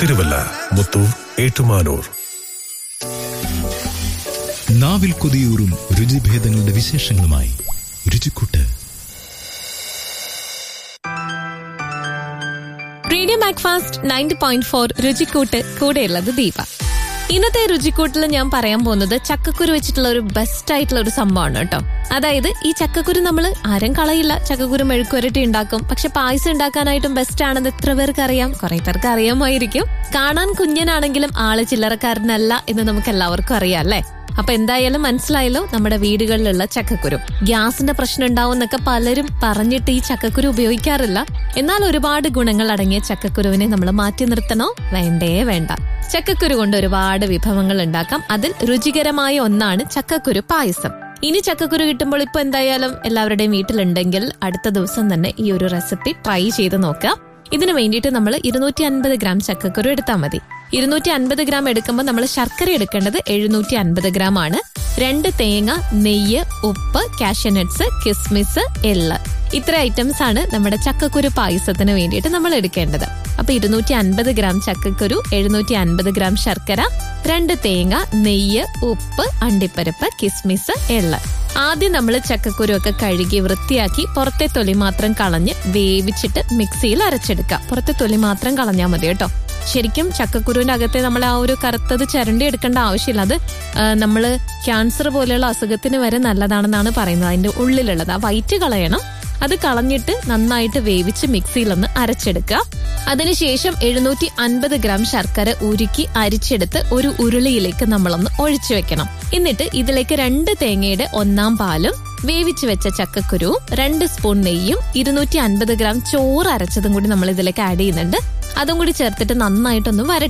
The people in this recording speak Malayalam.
തിരുവല്ല മുത്തൂർ ഏറ്റുമാനൂർ നാവിൽ കൊതിയൂറും രുചിഭേദങ്ങളുടെ വിശേഷങ്ങളുമായി രുചിക്കൂട്ട് radio Macfast ninety point four രുചിക്കൂട്ട് കൂടെയുള്ളത് ദീപ ഇന്നത്തെ രുചിക്കൂട്ടിൽ ഞാൻ പറയാൻ പോകുന്നത് ചക്കക്കുരു വെച്ചിട്ടുള്ള ഒരു ബെസ്റ്റ് ആയിട്ടുള്ള ഒരു സംഭവമാണ് കേട്ടോ അതായത് ഈ ചക്കക്കുരു നമ്മൾ ആരും കളയില്ല ചക്കക്കുരു മെഴുക്കുവരട്ടി ഉണ്ടാക്കും പക്ഷെ പായസം ഉണ്ടാക്കാനായിട്ടും ബെസ്റ്റ് ആണെന്ന് എത്ര പേർക്ക് അറിയാം കുറെ പേർക്ക് അറിയാമായിരിക്കും കാണാൻ കുഞ്ഞനാണെങ്കിലും ആള് ചില്ലറക്കാരനല്ല എന്ന് നമുക്ക് എല്ലാവർക്കും അറിയാം അല്ലേ അപ്പൊ എന്തായാലും മനസ്സിലായല്ലോ നമ്മുടെ വീടുകളിലുള്ള ചക്കക്കുരു ഗ്യാസിന്റെ പ്രശ്നം ഉണ്ടാവും എന്നൊക്കെ പലരും പറഞ്ഞിട്ട് ഈ ചക്കക്കുരു ഉപയോഗിക്കാറില്ല എന്നാൽ ഒരുപാട് ഗുണങ്ങൾ അടങ്ങിയ ചക്കക്കുരുവിനെ നമ്മൾ മാറ്റി നിർത്തണോ വേണ്ടേ വേണ്ട ചക്കക്കുരു കൊണ്ട് ഒരുപാട് വിഭവങ്ങൾ ഉണ്ടാക്കാം അതിൽ രുചികരമായ ഒന്നാണ് ചക്കക്കുരു പായസം ഇനി ചക്കക്കുരു കിട്ടുമ്പോൾ ഇപ്പൊ എന്തായാലും എല്ലാവരുടെയും വീട്ടിലുണ്ടെങ്കിൽ അടുത്ത ദിവസം തന്നെ ഈ ഒരു റെസിപ്പി ട്രൈ ചെയ്ത് നോക്കുക ഇതിനു വേണ്ടിയിട്ട് നമ്മൾ ഇരുന്നൂറ്റി അൻപത് ഗ്രാം ചക്കക്കുരു എടുത്താൽ മതി ഇരുന്നൂറ്റി അൻപത് ഗ്രാം എടുക്കുമ്പോൾ നമ്മൾ ശർക്കര എടുക്കേണ്ടത് എഴുന്നൂറ്റി അൻപത് ഗ്രാം ആണ് രണ്ട് തേങ്ങ നെയ്യ് ഉപ്പ് കാഷ്യനട്ട്സ് കിസ്മിസ് എള്ള് ഇത്ര ഐറ്റംസ് ആണ് നമ്മുടെ ചക്കക്കുരു പായസത്തിന് വേണ്ടിയിട്ട് നമ്മൾ എടുക്കേണ്ടത് അപ്പൊ ഇരുന്നൂറ്റി അൻപത് ഗ്രാം ചക്കക്കുരു എഴുന്നൂറ്റി അൻപത് ഗ്രാം ശർക്കര രണ്ട് തേങ്ങ നെയ്യ് ഉപ്പ് അണ്ടിപ്പരിപ്പ് കിസ്മിസ് എള്ള് ആദ്യം നമ്മൾ ചക്കക്കുരു ഒക്കെ കഴുകി വൃത്തിയാക്കി പുറത്തെ തൊലി മാത്രം കളഞ്ഞ് വേവിച്ചിട്ട് മിക്സിയിൽ അരച്ചെടുക്കുക പുറത്തെ തൊലി മാത്രം കളഞ്ഞാൽ മതി കേട്ടോ ശരിക്കും ചക്കക്കുരുവിന്റെ അകത്തെ നമ്മൾ ആ ഒരു കറുത്തത് ചിരണ്ടി എടുക്കേണ്ട ആവശ്യമില്ല അത് നമ്മൾ ക്യാൻസർ പോലെയുള്ള അസുഖത്തിന് വരെ നല്ലതാണെന്നാണ് പറയുന്നത് അതിന്റെ ഉള്ളിലുള്ളത് ആ വൈറ്റ് കളയണം അത് കളഞ്ഞിട്ട് നന്നായിട്ട് വേവിച്ച് മിക്സിയിലൊന്ന് അരച്ചെടുക്കുക അതിനുശേഷം എഴുന്നൂറ്റി അൻപത് ഗ്രാം ശർക്കര ഉരുക്കി അരിച്ചെടുത്ത് ഒരു ഉരുളിയിലേക്ക് നമ്മളൊന്ന് ഒഴിച്ചു വെക്കണം എന്നിട്ട് ഇതിലേക്ക് രണ്ട് തേങ്ങയുടെ ഒന്നാം പാലും വേവിച്ച് വെച്ച ചക്കക്കുരുവും രണ്ട് സ്പൂൺ നെയ്യും ഇരുന്നൂറ്റി അൻപത് ഗ്രാം ചോറ് അരച്ചതും കൂടി നമ്മൾ ഇതിലേക്ക് ആഡ് ചെയ്യുന്നുണ്ട് അതും കൂടി ചേർത്തിട്ട് നന്നായിട്ടൊന്ന് വരട്ടി